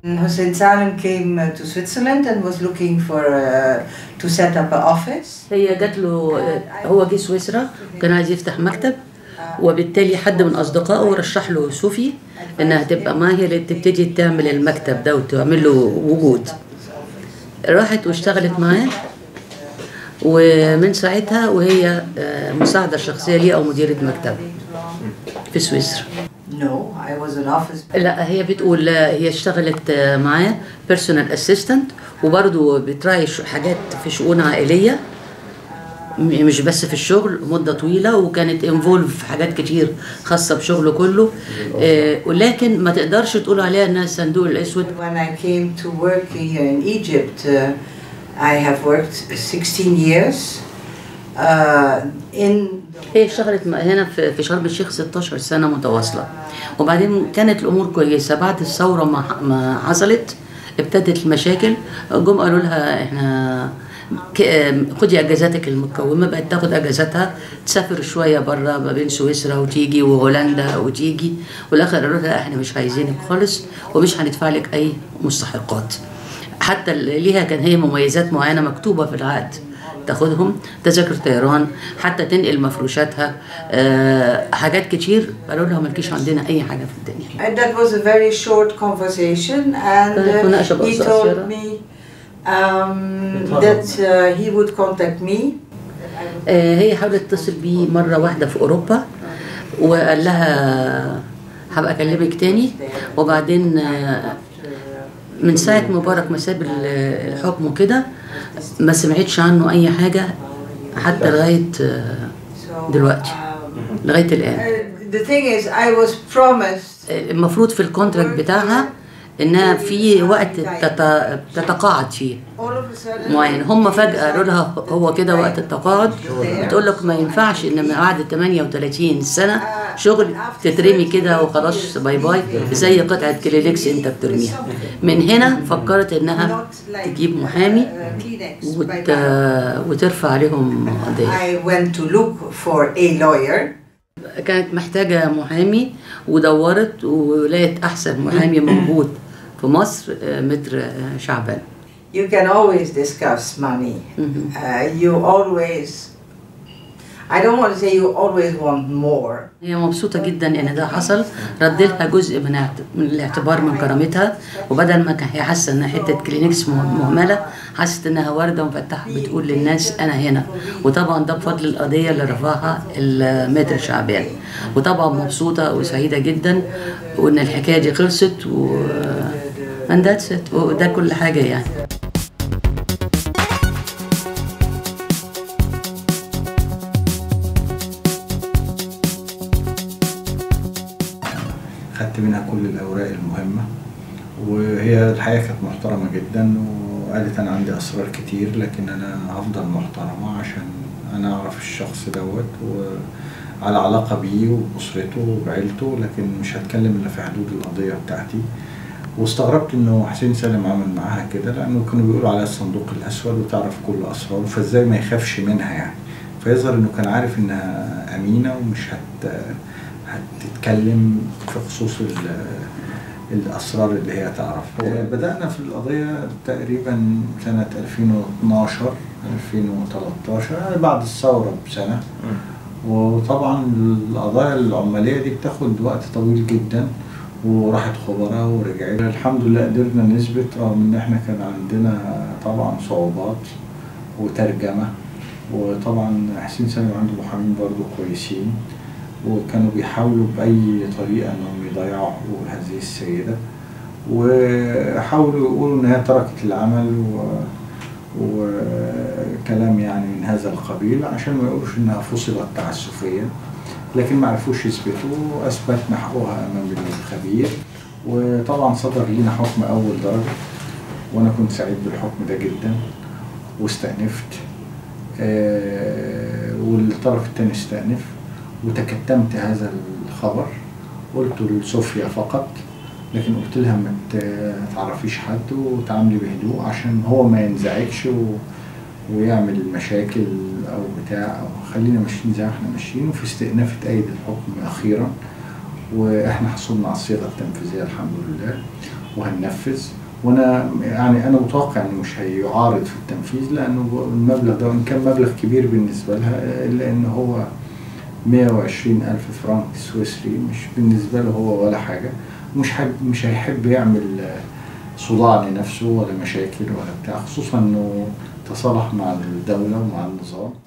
Hussein Salem came uh, to Switzerland and was looking for uh, to set up an office. هي جات له هو جه سويسرا كان عايز يفتح مكتب وبالتالي حد من اصدقائه رشح له صوفي انها تبقى معاه هي اللي تبتدي تعمل المكتب ده وتعمل له وجود راحت واشتغلت معاه ومن ساعتها وهي آه، مساعدة شخصية ليه أو مديرة مكتب في سويسرا No, I was an office. لا هي بتقول لا، هي اشتغلت آه، معاه بيرسونال اسيستنت وبرضه بتراعي ش- حاجات في شؤون عائليه م- مش بس في الشغل مده طويله وكانت انفولف في حاجات كتير خاصه بشغله كله آه، ولكن ما تقدرش تقول عليها انها الصندوق الاسود When I came to work here in Egypt, uh, I have worked 16 years uh, in هي اشتغلت م- هنا في في شرم الشيخ 16 سنه متواصله وبعدين كانت الامور كويسه بعد الثوره ما ح- ما حصلت ابتدت المشاكل جم قالوا لها احنا ك- خدي اجازاتك المتكومه بقت تاخد اجازاتها تسافر شويه بره ما بين سويسرا وتيجي وهولندا وتيجي والاخر قالوا لها احنا مش عايزينك خالص ومش هندفع لك اي مستحقات حتى اللي ليها كان هي مميزات معينه مكتوبه في العقد تاخدهم تذاكر طيران حتى تنقل مفروشاتها أه حاجات كتير قالوا لها مالكيش عندنا اي حاجه في الدنيا And that was a very short conversation, and كانت uh, مناقشة he بقصة told قصيرة. me um, that uh, he would contact me. أه هي حاولت تتصل بيه مره واحده في اوروبا وقال لها هبقى اكلمك تاني وبعدين آه، من ساعه مبارك ما ساب ال- الحكم وكده ما سمعتش عنه اي حاجه حتى لغايه آه، So, دلوقتي um, لغايه الان uh, the thing is, I was promised المفروض في الكونتراكت بتاعها انها في وقت تت- تتقاعد فيه all of a sudden. معين هم فجأة قالوا لها هو كده وقت التقاعد بتقول لك ما ينفعش ان بعد 38 سنة شغل تترمي كده وخلاص باي باي زي قطعة كليليكس انت بترميها من هنا فكرت انها تجيب محامي uh, Kleenex. وت... by now. وترفع عليهم قضية I went to look for a lawyer. كانت محتاجة محامي ودورت ولقيت أحسن محامي موجود في مصر آه، متر آه، شعبان You can always discuss money. Mhm. Uh, you always, I don't want to say you always want more. هي مبسوطة جدا إن ده حصل رد لها جزء من اعت- من الاعتبار من كرامتها وبدل ما كان هي حاسة إن حتة كلينكس مه- مهملة حست إنها واردة ومفتحة بتقول للناس أنا هنا وطبعا ده بفضل القضية اللي رفعها المتر شعبان وطبعا مبسوطة وسعيدة جدا وإن الحكاية دي خلصت و and that's it وده كل حاجة يعني خدت منها كل الأوراق المهمة وهي الحقيقة كانت محترمة جدا وقالت أنا عندي أسرار كتير لكن أنا هفضل محترمة عشان أنا أعرف الشخص دوت وعلى علاقة بيه وبأسرته وبعيلته لكن مش هتكلم إلا في حدود القضية بتاعتي واستغربت انه حسين سالم عمل معاها كده لانه كانوا بيقولوا عليها الصندوق الاسود وتعرف كل اسراره فازاي ما يخافش منها يعني فيظهر انه كان عارف انها امينه ومش هت هتتكلم في خصوص ال- الاسرار اللي هي تعرفها بدانا في القضيه تقريبا سنه 2012 2013 يعني بعد الثوره بسنه وطبعا القضايا العماليه دي بتاخد وقت طويل جدا وراحت خبراء ورجعت الحمد لله قدرنا نثبت رغم ان احنا كان عندنا طبعا صعوبات وترجمه وطبعا حسين سالم عنده محامين برضو كويسين وكانوا بيحاولوا بأي طريقة إنهم يضيعوا حقوق هذه السيدة وحاولوا يقولوا إن هي تركت العمل و... وكلام يعني من هذا القبيل عشان ما يقولوش إنها فصلت تعسفيا لكن ما عرفوش يثبتوا وأثبتنا حقوقها أمام الخبير وطبعا صدر لينا حكم أول درجة وأنا كنت سعيد بالحكم ده جدا واستأنفت آه، والطرف الثاني استأنف وتكتمت هذا الخبر قلت لصوفيا فقط لكن قلت لها ما ت- تعرفيش حد وتعاملي بهدوء عشان هو ما ينزعجش و... ويعمل مشاكل او بتاع او خلينا ماشيين زي ما احنا ماشيين وفي استئناف تأيد الحكم اخيرا واحنا حصلنا على الصيغه التنفيذيه الحمد لله وهننفذ وانا يعني انا متوقع انه مش هيعارض في التنفيذ لانه المبلغ ده وان كان مبلغ كبير بالنسبه لها الا ان هو 120 ألف فرنك سويسري مش بالنسبة له هو ولا حاجة مش حب مش هيحب يعمل آه، صداع لنفسه ولا مشاكل ولا بتاع خصوصا انه تصالح مع الدولة ومع النظام